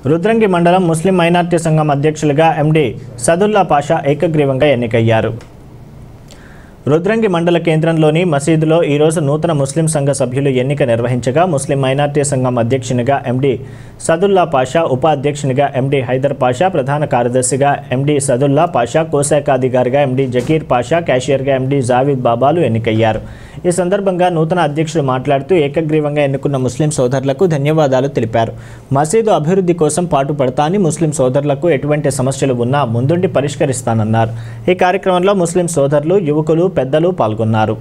రుద్రంగి మండలం ముస్లిం మైనార్టీ సంఘం అధ్యక్షులుగా ఎండి సదుల్లా పాషా ఏకగ్రీవంగా ఎన్నికయ్యారు రుద్రంగి మండల కేంద్రంలోని మసీదులో ఈరోజు నూతన ముస్లిం సంఘ సభ్యులు ఎన్నిక నిర్వహించగా ముస్లిం మైనార్టీ సంఘం అధ్యక్షునిగా ఎండి సదుల్లా పాషా ఉపాధ్యక్షునిగా ఎండి హైదర్ పాషా ప్రధాన కార్యదర్శిగా ఎండి సదుల్లా పాషా కోశాఖాధికారిగా ఎండి జకీర్ పాషా క్యాషియర్గా ఎండి జావీద్ బాబాలు ఎన్నికయ్యారు ఈ సందర్భంగా నూతన అధ్యక్షుడు మాట్లాడుతూ ఏకగ్రీవంగా ఎన్నుకున్న ముస్లిం సోదరులకు ధన్యవాదాలు తెలిపారు మసీదు అభివృద్ధి కోసం పాటుపడతా అని ముస్లిం సోదరులకు ఎటువంటి సమస్యలు ఉన్నా ముందుండి పరిష్కరిస్తానన్నారు ఈ కార్యక్రమంలో ముస్లిం సోదరులు యువకులు పెద్దలు పాల్గొన్నారు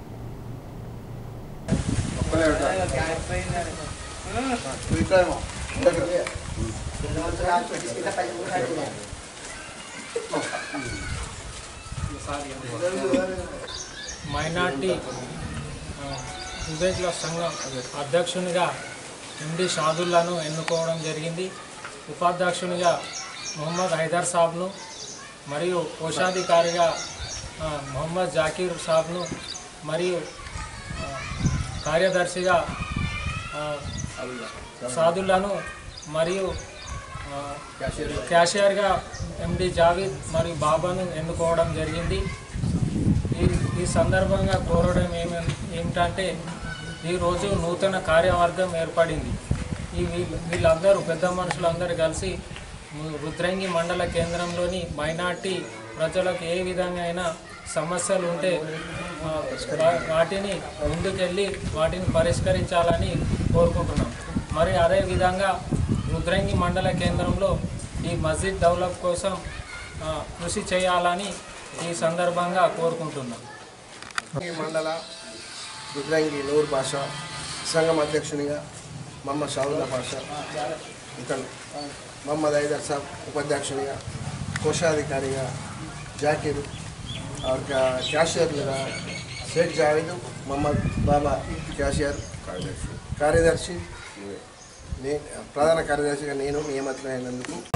మైనార్టీ ఆ, వివేకుల సంఘం అధ్యక్షునిగా ఎండి షాదుల్లాను ఎన్నుకోవడం జరిగింది ఉపాధ్యక్షునిగా మొహమ్మద్ హైదర్ సాబ్ను మరియు కోశాధికారిగా ఆ, మొహమ్మద్ జాకీర్ సాబ్ను మరియు ఆ, కార్యదర్శిగా ఆ, సాదుల్లాను మరియు ఆ, క్యాషియర్గా ఎండి జావీద్ మరియు బాబాను ఎన్నుకోవడం జరిగింది ఈ ఈ సందర్భంగా కోరడం ఏమి ఏమిటంటే ఈరోజు నూతన కార్యవర్గం ఏర్పడింది ఈ వీ- వీళ్ళందరూ పెద్ద మనుషులందరూ కలిసి ము- రుద్రంగి మండల కేంద్రంలోని మైనార్టీ ప్రజలకు ఏ విధంగా అయినా సమస్యలు ఉంటే ఆ, వా- వాటిని ముందుకెళ్ళి వాటిని పరిష్కరించాలని కోరుకుంటున్నాం మరి అదే విధంగా రుద్రంగి మండల కేంద్రంలో ఈ మస్జిద్ డెవలప్ కోసం ఆ, కృషి చేయాలని ఈ సందర్భంగా కోరుకుంటున్నాం ఈ మండల రుద్రంగి నూరు భాష సంఘం అధ్యక్షునిగా మహమ్మద్ షావుల్లా భాష ఇతను మహమ్మద్ హైదర్ సాబ్ ఉపాధ్యక్షునిగా కోశాధికారిగా జాకీర్ और क्या- క్యాషియర్లుగా షేక్ జావేద్ మహమ్మద్ బాబా క్యాషియర్ కార్యదర్శి కార్యదర్శి నే ప్రధాన కార్యదర్శిగా నేను నియమితులైనందుకు